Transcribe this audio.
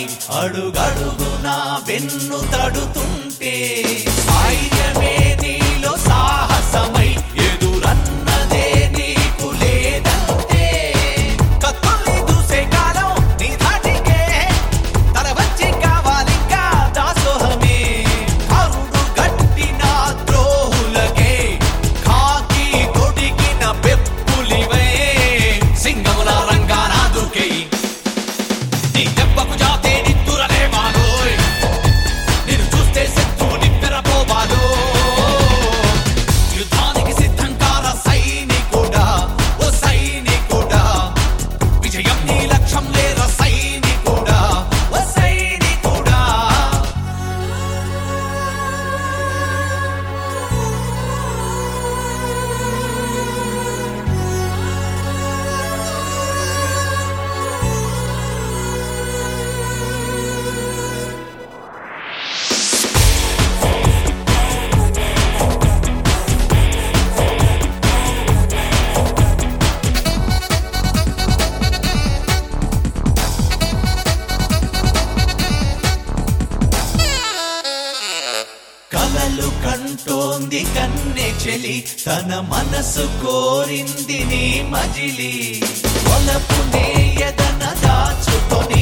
సారథివై అడుగడుగునా వెన్ను తడుతుంటే ధైర్యమే నీలో సాహసమై ఎదురన్నదే నీకు లేదంటే కత్తుల్ని దూసే కాలం నీ ధాటికే తల వచ్చి కావాలింకా దాసోహమే కరుడు గట్టిన ద్రోహులకే కాకి తొడిగిన పెప్పులివే సింగముల రంగానా దూకై నీ దెబ్బకు జాతే నిత్తురలే మాలోయ్ నేను చూస్తే శత్రువు నిప్పెరపోవాలో యుద్ధానికి సిద్ధం కాల సైనికుడా ఓ సైనికుడా విజయం నీ లక్ష్యం లేర సైనికుడా ఓ సైనికుడా కలలు కంటోంది కన్నె చెలి తన మనసు కోరింది నీ మజిలి ఒలపు ఎదన దాచుకొని